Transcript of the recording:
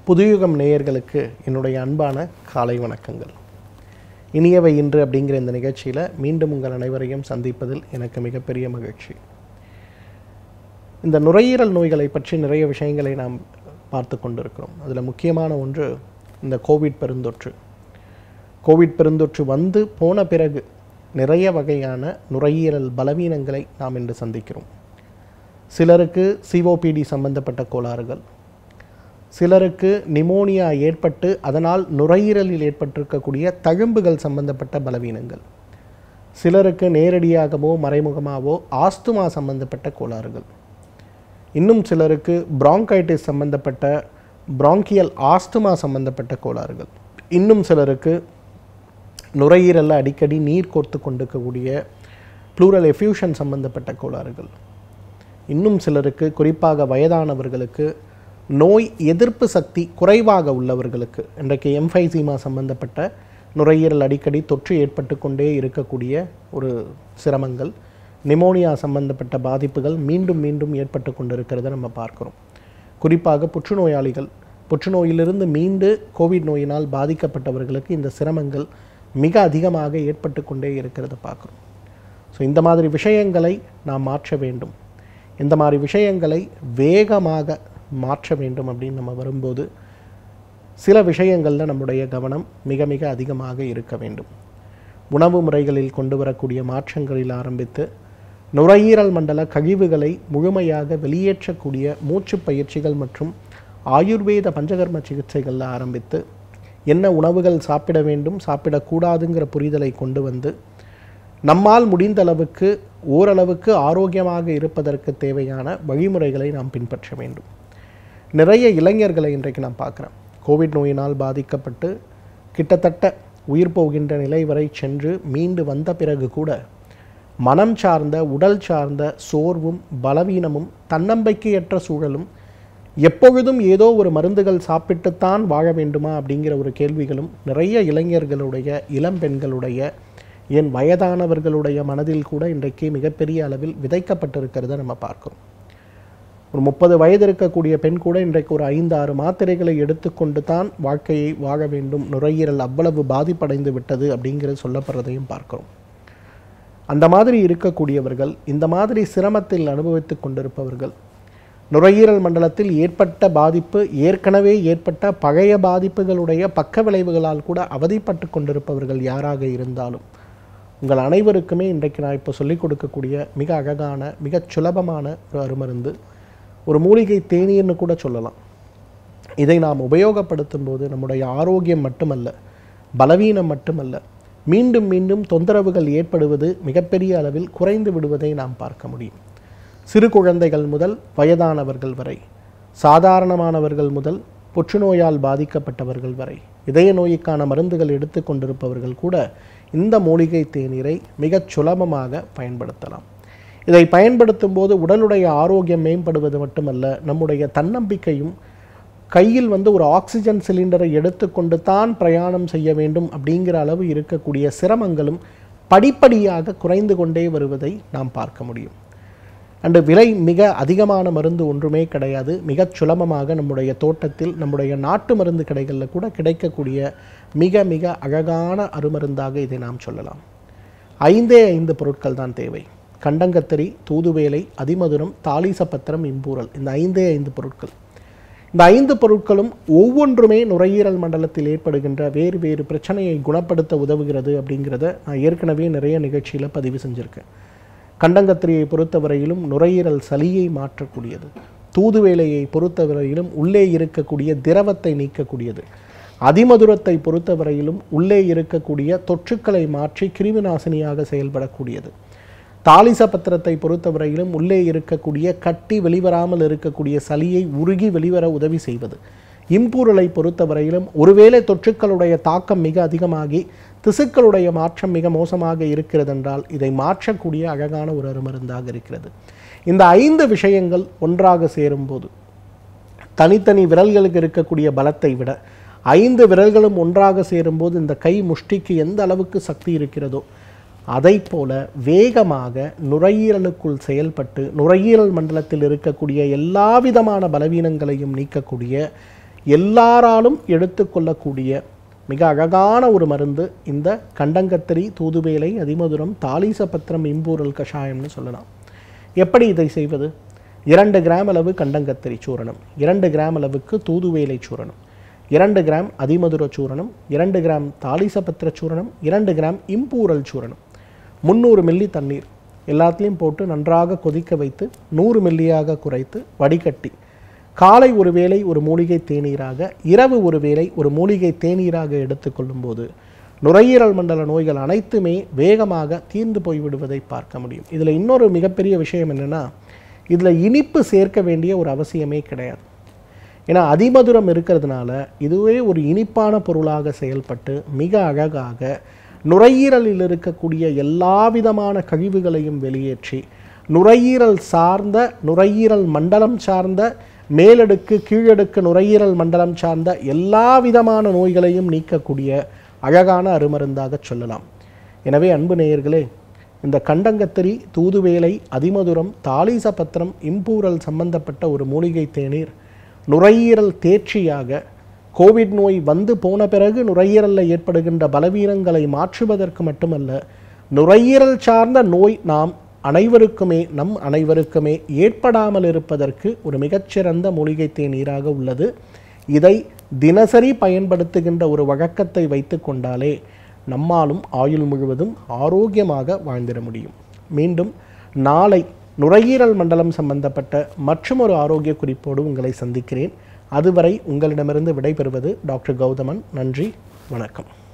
புதுயுகம் நேயர்களுக்கு என்னுடைய அன்பான காலை வணக்கங்கள் இனியவை இன்று அப்படிங்கிற இந்த நிகழ்ச்சியில் மீண்டும் உங்கள் அனைவரையும் சந்திப்பதில் எனக்கு மிகப்பெரிய மகிழ்ச்சி இந்த நுரையீரல் நோய்களை பற்றி நிறைய விஷயங்களை நாம் பார்த்து கொண்டிருக்கிறோம் அதில் முக்கியமான ஒன்று இந்த கோவிட் பெருந்தொற்று கோவிட் பெருந்தொற்று வந்து போன பிறகு நிறைய வகையான நுரையீரல் பலவீனங்களை நாம் இன்று சந்திக்கிறோம் சிலருக்கு சிஓபிடி சம்பந்தப்பட்ட கோளாறுகள் சிலருக்கு நிமோனியா ஏற்பட்டு அதனால் நுரையீரலில் ஏற்பட்டிருக்கக்கூடிய தழும்புகள் சம்பந்தப்பட்ட பலவீனங்கள் சிலருக்கு நேரடியாகவோ மறைமுகமாகவோ ஆஸ்துமா சம்பந்தப்பட்ட கோளாறுகள் இன்னும் சிலருக்கு பிராங்கைட்டிஸ் சம்பந்தப்பட்ட பிராங்கியல் ஆஸ்துமா சம்பந்தப்பட்ட கோளாறுகள் இன்னும் சிலருக்கு நுரையீரலில் அடிக்கடி நீர் கோர்த்து கொண்டிருக்கக்கூடிய ப்ளூரல் எஃப்யூஷன் சம்பந்தப்பட்ட கோளாறுகள் இன்னும் சிலருக்கு குறிப்பாக வயதானவர்களுக்கு நோய் எதிர்ப்பு சக்தி குறைவாக உள்ளவர்களுக்கு இன்றைக்கு எம்ஃபைசீமா சம்பந்தப்பட்ட நுரையீரல் அடிக்கடி தொற்று ஏற்பட்டு கொண்டே இருக்கக்கூடிய ஒரு சிரமங்கள் நிமோனியா சம்பந்தப்பட்ட பாதிப்புகள் மீண்டும் மீண்டும் ஏற்பட்டு கொண்டிருக்கிறத நம்ம பார்க்குறோம் குறிப்பாக புற்றுநோயாளிகள் புற்றுநோயிலிருந்து மீண்டு கோவிட் நோயினால் பாதிக்கப்பட்டவர்களுக்கு இந்த சிரமங்கள் மிக அதிகமாக ஏற்பட்டு கொண்டே இருக்கிறத பார்க்குறோம் ஸோ இந்த மாதிரி விஷயங்களை நாம் மாற்ற வேண்டும் இந்த மாதிரி விஷயங்களை வேகமாக மாற்ற வேண்டும் அப்படின்னு நம்ம வரும்போது சில விஷயங்களில் நம்முடைய கவனம் மிக மிக அதிகமாக இருக்க வேண்டும் உணவு முறைகளில் கொண்டு வரக்கூடிய மாற்றங்களில் ஆரம்பித்து நுரையீரல் மண்டல கழிவுகளை முழுமையாக வெளியேற்றக்கூடிய மூச்சு பயிற்சிகள் மற்றும் ஆயுர்வேத பஞ்சகர்ம சிகிச்சைகளில் ஆரம்பித்து என்ன உணவுகள் சாப்பிட வேண்டும் சாப்பிடக்கூடாதுங்கிற புரிதலை கொண்டு வந்து நம்மால் முடிந்த அளவுக்கு ஓரளவுக்கு ஆரோக்கியமாக இருப்பதற்கு தேவையான வழிமுறைகளை நாம் பின்பற்ற வேண்டும் நிறைய இளைஞர்களை இன்றைக்கு நான் பார்க்குறேன் கோவிட் நோயினால் பாதிக்கப்பட்டு கிட்டத்தட்ட உயிர் போகின்ற நிலை வரை சென்று மீண்டு வந்த பிறகு கூட மனம் சார்ந்த உடல் சார்ந்த சோர்வும் பலவீனமும் தன்னம்பிக்கையற்ற சூழலும் எப்பொழுதும் ஏதோ ஒரு மருந்துகள் சாப்பிட்டுத்தான் வாழ வேண்டுமா அப்படிங்கிற ஒரு கேள்விகளும் நிறைய இளைஞர்களுடைய இளம் பெண்களுடைய என் வயதானவர்களுடைய மனதில் கூட இன்றைக்கு மிகப்பெரிய அளவில் விதைக்கப்பட்டிருக்கிறத நம்ம பார்க்கிறோம் ஒரு முப்பது வயது இருக்கக்கூடிய பெண் கூட இன்றைக்கு ஒரு ஐந்து ஆறு மாத்திரைகளை எடுத்துக்கொண்டு தான் வாழ்க்கையை வாழ வேண்டும் நுரையீரல் அவ்வளவு பாதிப்படைந்து விட்டது அப்படிங்கிறது சொல்லப்படுறதையும் பார்க்கிறோம் அந்த மாதிரி இருக்கக்கூடியவர்கள் இந்த மாதிரி சிரமத்தில் அனுபவித்து கொண்டிருப்பவர்கள் நுரையீரல் மண்டலத்தில் ஏற்பட்ட பாதிப்பு ஏற்கனவே ஏற்பட்ட பழைய பாதிப்புகளுடைய பக்க விளைவுகளால் கூட அவதிப்பட்டு கொண்டிருப்பவர்கள் யாராக இருந்தாலும் உங்கள் அனைவருக்குமே இன்றைக்கு நான் இப்போ சொல்லிக் கொடுக்கக்கூடிய மிக அழகான மிகச் சுலபமான ஒரு அருமருந்து ஒரு மூலிகை தேநீர்னு கூட சொல்லலாம் இதை நாம் உபயோகப்படுத்தும் போது நம்முடைய ஆரோக்கியம் மட்டுமல்ல பலவீனம் மட்டுமல்ல மீண்டும் மீண்டும் தொந்தரவுகள் ஏற்படுவது மிகப்பெரிய அளவில் குறைந்து விடுவதை நாம் பார்க்க முடியும் சிறு குழந்தைகள் முதல் வயதானவர்கள் வரை சாதாரணமானவர்கள் முதல் புற்றுநோயால் பாதிக்கப்பட்டவர்கள் வரை இதய நோய்க்கான மருந்துகள் எடுத்துக்கொண்டிருப்பவர்கள் கூட இந்த மூலிகை தேநீரை மிகச் சுலபமாக பயன்படுத்தலாம் இதை பயன்படுத்தும் போது உடலுடைய ஆரோக்கியம் மேம்படுவது மட்டுமல்ல நம்முடைய தன்னம்பிக்கையும் கையில் வந்து ஒரு ஆக்சிஜன் சிலிண்டரை எடுத்துக்கொண்டு தான் பிரயாணம் செய்ய வேண்டும் அப்படிங்கிற அளவு இருக்கக்கூடிய சிரமங்களும் படிப்படியாக குறைந்து கொண்டே வருவதை நாம் பார்க்க முடியும் அண்டு விலை மிக அதிகமான மருந்து ஒன்றுமே கிடையாது மிகச் சுலபமாக நம்முடைய தோட்டத்தில் நம்முடைய நாட்டு மருந்து கடைகளில் கூட கிடைக்கக்கூடிய மிக மிக அழகான அருமருந்தாக இதை நாம் சொல்லலாம் ஐந்தே ஐந்து பொருட்கள் தான் தேவை கண்டங்கத்திரி தூதுவேலை அதிமதுரம் தாலிசப்பத்திரம் இம்பூரல் இந்த ஐந்தே ஐந்து பொருட்கள் இந்த ஐந்து பொருட்களும் ஒவ்வொன்றுமே நுரையீரல் மண்டலத்தில் ஏற்படுகின்ற வேறு வேறு பிரச்சனையை குணப்படுத்த உதவுகிறது அப்படிங்கிறத நான் ஏற்கனவே நிறைய நிகழ்ச்சியில் பதிவு செஞ்சுருக்கேன் கண்டங்கத்திரியை பொறுத்தவரையிலும் நுரையீரல் சளியை மாற்றக்கூடியது தூதுவேலையை பொறுத்தவரையிலும் உள்ளே இருக்கக்கூடிய திரவத்தை நீக்கக்கூடியது அதிமதுரத்தை பொறுத்தவரையிலும் உள்ளே இருக்கக்கூடிய தொற்றுக்களை மாற்றி கிருமி நாசினியாக செயல்படக்கூடியது தாலிச பத்திரத்தை பொறுத்தவரையிலும் உள்ளே இருக்கக்கூடிய கட்டி வெளிவராமல் இருக்கக்கூடிய சளியை உருகி வெளிவர உதவி செய்வது இம்பூரலை பொறுத்தவரையிலும் ஒருவேளை தொற்றுக்களுடைய தாக்கம் மிக அதிகமாகி திசுக்களுடைய மாற்றம் மிக மோசமாக இருக்கிறதென்றால் இதை மாற்றக்கூடிய அழகான ஒரு அருமருந்தாக இருக்கிறது இந்த ஐந்து விஷயங்கள் ஒன்றாக சேரும்போது தனித்தனி விரல்களுக்கு இருக்கக்கூடிய பலத்தை விட ஐந்து விரல்களும் ஒன்றாக சேரும்போது இந்த கை முஷ்டிக்கு எந்த அளவுக்கு சக்தி இருக்கிறதோ அதைப் போல வேகமாக நுரையீரலுக்குள் செயல்பட்டு நுரையீரல் மண்டலத்தில் இருக்கக்கூடிய எல்லா விதமான பலவீனங்களையும் நீக்கக்கூடிய எல்லாராலும் எடுத்துக்கொள்ளக்கூடிய மிக அழகான ஒரு மருந்து இந்த கண்டங்கத்திரி தூதுவேலை அதிமதுரம் தாலிசபத்திரம் இம்பூரல் கஷாயம்னு சொல்லலாம் எப்படி இதை செய்வது இரண்டு கிராம் அளவு கண்டங்கத்திரி சூரணம் இரண்டு கிராம் அளவுக்கு தூதுவேலை சூரணம் இரண்டு கிராம் அதிமதுர சூரணம் இரண்டு கிராம் தாலிசபத்திர சூரணம் இரண்டு கிராம் இம்பூரல் சூரணம் முந்நூறு மில்லி தண்ணீர் எல்லாத்துலேயும் போட்டு நன்றாக கொதிக்க வைத்து நூறு மில்லியாக குறைத்து வடிகட்டி காலை ஒரு வேளை ஒரு மூலிகை தேநீராக இரவு ஒரு வேளை ஒரு மூலிகை தேநீராக எடுத்துக்கொள்ளும்போது நுரையீரல் மண்டல நோய்கள் அனைத்துமே வேகமாக தீர்ந்து போய்விடுவதை பார்க்க முடியும் இதில் இன்னொரு மிகப்பெரிய விஷயம் என்னென்னா இதில் இனிப்பு சேர்க்க வேண்டிய ஒரு அவசியமே கிடையாது ஏன்னா அதிமதுரம் இருக்கிறதுனால இதுவே ஒரு இனிப்பான பொருளாக செயல்பட்டு மிக அழகாக நுரையீரலில் இருக்கக்கூடிய எல்லா விதமான கழிவுகளையும் வெளியேற்றி நுரையீரல் சார்ந்த நுரையீரல் மண்டலம் சார்ந்த மேலடுக்கு கீழடுக்கு நுரையீரல் மண்டலம் சார்ந்த எல்லா விதமான நோய்களையும் நீக்கக்கூடிய அழகான அருமருந்தாக சொல்லலாம் எனவே அன்பு நேயர்களே இந்த கண்டங்கத்திரி தூதுவேலை அதிமதுரம் தாலிசபத்திரம் இம்பூரல் சம்பந்தப்பட்ட ஒரு மூலிகை தேநீர் நுரையீரல் தேர்ச்சியாக கோவிட் நோய் வந்து போன பிறகு நுரையீரலில் ஏற்படுகின்ற பலவீனங்களை மாற்றுவதற்கு மட்டுமல்ல நுரையீரல் சார்ந்த நோய் நாம் அனைவருக்குமே நம் அனைவருக்குமே ஏற்படாமல் இருப்பதற்கு ஒரு மிகச்சிறந்த மூலிகை தேநீராக உள்ளது இதை தினசரி பயன்படுத்துகின்ற ஒரு வழக்கத்தை வைத்து கொண்டாலே நம்மாலும் ஆயுள் முழுவதும் ஆரோக்கியமாக வாழ்ந்திட முடியும் மீண்டும் நாளை நுரையீரல் மண்டலம் சம்பந்தப்பட்ட மற்றும் ஒரு ஆரோக்கிய குறிப்போடு உங்களை சந்திக்கிறேன் அதுவரை உங்களிடமிருந்து விடைபெறுவது டாக்டர் கௌதமன் நன்றி வணக்கம்